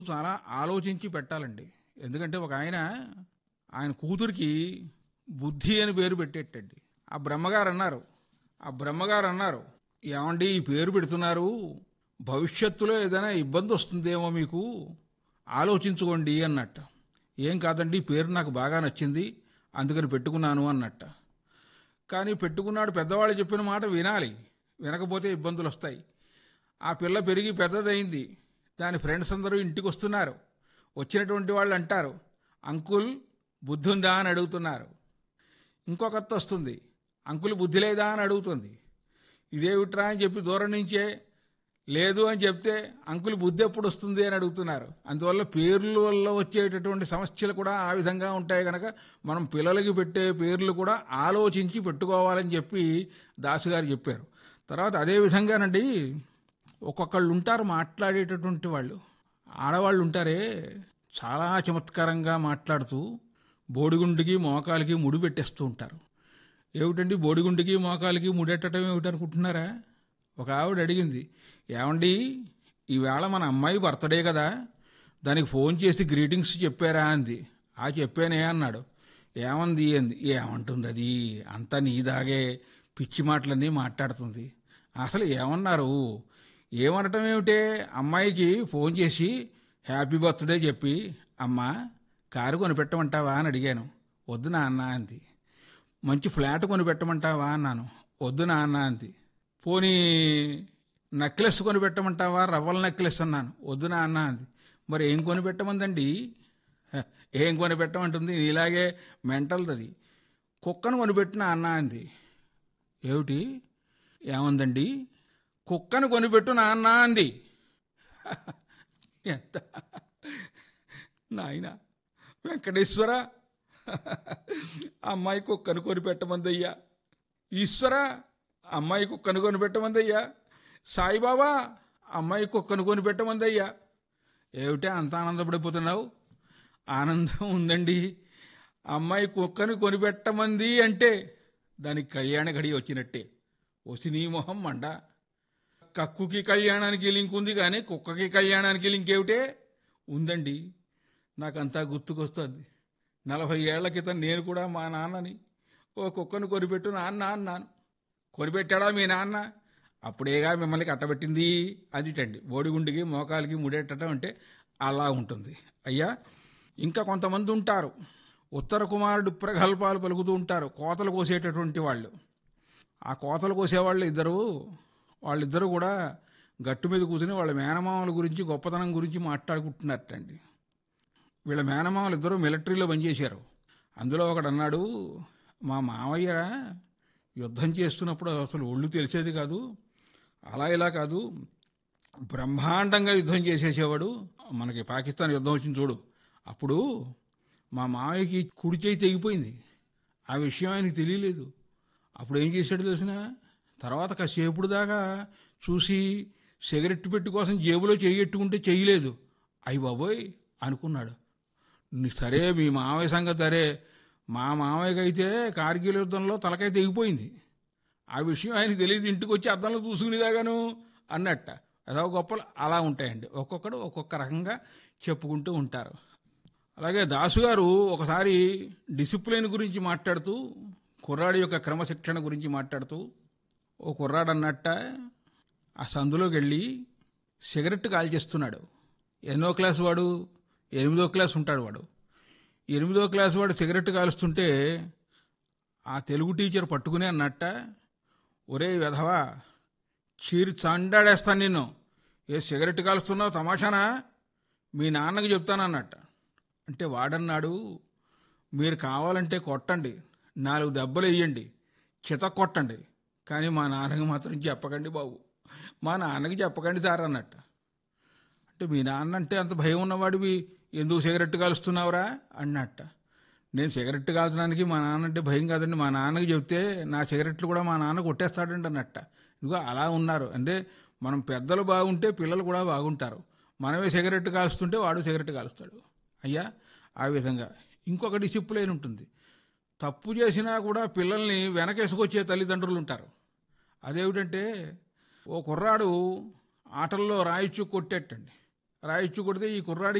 చాలా ఆలోచించి పెట్టాలండి ఎందుకంటే ఒక ఆయన ఆయన కూతురికి బుద్ధి అని పేరు పెట్టేటండి ఆ బ్రహ్మగారు అన్నారు ఆ బ్రహ్మగారు అన్నారు ఏమండి ఈ పేరు పెడుతున్నారు భవిష్యత్తులో ఏదైనా ఇబ్బంది వస్తుందేమో మీకు ఆలోచించుకోండి అన్నట్ట ఏం కాదండి ఈ పేరు నాకు బాగా నచ్చింది అందుకని పెట్టుకున్నాను అన్నట్ట కానీ పెట్టుకున్నాడు పెద్దవాళ్ళు చెప్పిన మాట వినాలి వినకపోతే ఇబ్బందులు వస్తాయి ఆ పిల్ల పెరిగి పెద్దదైంది దాని ఫ్రెండ్స్ అందరూ ఇంటికి వస్తున్నారు వచ్చినటువంటి వాళ్ళు అంటారు అంకుల్ బుద్ధి ఉందా అని అడుగుతున్నారు ఇంకొకత్త వస్తుంది అంకుల్ బుద్ధి లేదా అని అడుగుతుంది ఇదేమిట్రా అని చెప్పి దూరం నుంచే లేదు అని చెప్తే అంకుల్ బుద్ధి ఎప్పుడు వస్తుంది అని అడుగుతున్నారు అందువల్ల పేర్ల వల్ల వచ్చేటటువంటి సమస్యలు కూడా ఆ విధంగా ఉంటాయి కనుక మనం పిల్లలకి పెట్టే పేర్లు కూడా ఆలోచించి పెట్టుకోవాలని చెప్పి దాసు గారు చెప్పారు తర్వాత అదే విధంగానండి ఒక్కొక్కళ్ళు ఉంటారు మాట్లాడేటటువంటి వాళ్ళు ఆడవాళ్ళు ఉంటారే చాలా చమత్కారంగా మాట్లాడుతూ బోడిగుండికి మోకాలకి ముడి పెట్టేస్తూ ఉంటారు ఏమిటండి బోడిగుండికి మోకాలకి ముడెట్టడం ఏమిటనుకుంటున్నారా ఒక ఆవిడ అడిగింది ఏమండి ఈవేళ మన అమ్మాయి బర్త్డే కదా దానికి ఫోన్ చేసి గ్రీటింగ్స్ చెప్పారా అంది ఆ చెప్పానే అన్నాడు ఏమంది అంది ఏమంటుంది అది అంతా నీదాగే పిచ్చి మాటలన్నీ మాట్లాడుతుంది అసలు ఏమన్నారు ఏమనటం ఏమిటే అమ్మాయికి ఫోన్ చేసి హ్యాపీ బర్త్డే చెప్పి అమ్మా కారు కొనిపెట్టమంటావా అని అడిగాను వద్దు నాన్న అంది మంచి ఫ్లాట్ కొనిపెట్టమంటావా అన్నాను వద్దు నాన్న అంది పోనీ నెక్లెస్ కొనిపెట్టమంటావా రవ్వల నెక్లెస్ అన్నాను వద్దు నాన్న అంది మరి ఏం కొనిపెట్టమందండి హ, ఏం కొనిపెట్టమంటుంది ఇలాగే మెంటల్ది కుక్కను కొనిపెట్టిన అన్న అంది ఏమిటి ఏముందండి కుక్కను కొనిపెట్టు నాన్న అంది ఎంత నాయన వెంకటేశ్వర అమ్మాయి కుక్కను కొనిపెట్టమందయ్యా ఈశ్వర అమ్మాయి కుక్కను కొనిపెట్టమందయ్యా సాయిబాబా అమ్మాయి కుక్కను కొనిపెట్టమందయ్యా ఏమిటే అంత ఆనందపడిపోతున్నావు ఆనందం ఉందండి అమ్మాయి కుక్కను కొనిపెట్టమంది అంటే దానికి కళ్యాణ గడి వచ్చినట్టే వసినీ మొహం మండ కక్కుకి కళ్యాణానికి లింక్ ఉంది కానీ కుక్కకి కళ్యాణానికి లింక్ ఏమిటే ఉందండి నాకంతా గుర్తుకొస్తుంది నలభై ఏళ్ల క్రితం నేను కూడా మా నాన్నని ఓ కుక్కను కొనిపెట్టు నాన్న అన్నాను కొనిపెట్టాడా మీ నాన్న అప్పుడేగా మిమ్మల్ని కట్టబెట్టింది అదిటండి బోడిగుండికి మోకాలికి ముడేటం అంటే అలా ఉంటుంది అయ్యా ఇంకా కొంతమంది ఉంటారు ఉత్తర కుమారుడు ప్రగల్భాలు పలుకుతూ ఉంటారు కోతలు కోసేటటువంటి వాళ్ళు ఆ కోతలు కోసేవాళ్ళు ఇద్దరు వాళ్ళిద్దరూ కూడా గట్టు మీద కూర్చుని వాళ్ళ మేనమామల గురించి గొప్పతనం గురించి మాట్లాడుకుంటున్నారటండి వీళ్ళ మేనమామలు ఇద్దరు మిలిటరీలో పనిచేశారు అందులో ఒకడు అన్నాడు మా మామయ్య యుద్ధం చేస్తున్నప్పుడు అసలు ఒళ్ళు తెలిసేది కాదు అలా ఇలా కాదు బ్రహ్మాండంగా యుద్ధం చేసేసేవాడు మనకి పాకిస్తాన్ యుద్ధం వచ్చింది చూడు అప్పుడు మా మామయ్యకి కుడి చేయి తెగిపోయింది ఆ విషయం ఆయనకి తెలియలేదు అప్పుడు ఏం చేశాడు తెలిసిన తర్వాత కాసేపుడు దాకా చూసి సిగరెట్ పెట్టి కోసం జేబులో చెయ్యెట్టుకుంటే చెయ్యలేదు అయ్యి బాబోయ్ అనుకున్నాడు ని- సరే మీ మామయ్య సంగతి సరే మా మామయ్యకి అయితే కార్గిల్ యుద్ధంలో తలకాయ తెగిపోయింది ఆ విషయం ఆయనకి తెలియదు ఇంటికి వచ్చి అద్దంలో చూసుకునేదాగాను అన్నట్ట అదో గొప్పలు అలా ఉంటాయండి ఒక్కొక్కడు ఒక్కొక్క రకంగా చెప్పుకుంటూ ఉంటారు అలాగే దాసు గారు ఒకసారి డిసిప్లిన్ గురించి మాట్లాడుతూ కుర్రాడి యొక్క క్రమశిక్షణ గురించి మాట్లాడుతూ ఓ కుర్రాడు అన్నట్ట ఆ సందులోకి వెళ్ళి సిగరెట్ కాల్చేస్తున్నాడు ఎన్నో క్లాస్ వాడు ఎనిమిదో క్లాస్ ఉంటాడు వాడు ఎనిమిదో క్లాస్ వాడు సిగరెట్ కాలుస్తుంటే ఆ తెలుగు టీచర్ పట్టుకుని అన్నట్ట ఒరే వెధవా చీరి చండాడేస్తాను నిన్ను ఏ సిగరెట్ కాలుస్తున్నావు తమాషానా మీ నాన్నకి చెప్తానన్నట్ట అంటే వాడన్నాడు మీరు కావాలంటే కొట్టండి నాలుగు దెబ్బలు వేయండి చిత కొట్టండి కానీ మా నాన్నకి మాత్రం చెప్పకండి బాబు మా నాన్నకి చెప్పకండి సార్ అన్నట్ట అంటే మీ నాన్న అంటే అంత భయం ఉన్నవాడివి ఎందుకు సిగరెట్ కాలుస్తున్నావురా అన్నట్ట నేను సిగరెట్ కాల్చడానికి మా నాన్న అంటే భయం కాదండి మా నాన్నకి చెప్తే నా సిగరెట్లు కూడా మా నాన్న కొట్టేస్తాడండి అన్నట్ట ఇదిగో అలా ఉన్నారు అంటే మనం పెద్దలు బాగుంటే పిల్లలు కూడా బాగుంటారు మనమే సిగరెట్ కాలుస్తుంటే వాడు సిగరెట్ కాలుస్తాడు అయ్యా ఆ విధంగా ఇంకొక డిసిప్లైన్ ఉంటుంది తప్పు చేసినా కూడా పిల్లల్ని వెనకేసుకొచ్చే తల్లిదండ్రులు ఉంటారు అదేమిటంటే ఓ కుర్రాడు ఆటల్లో రాయిచ్చు కొట్టేటండి రాయిచ్చు కొడితే ఈ కుర్రాడి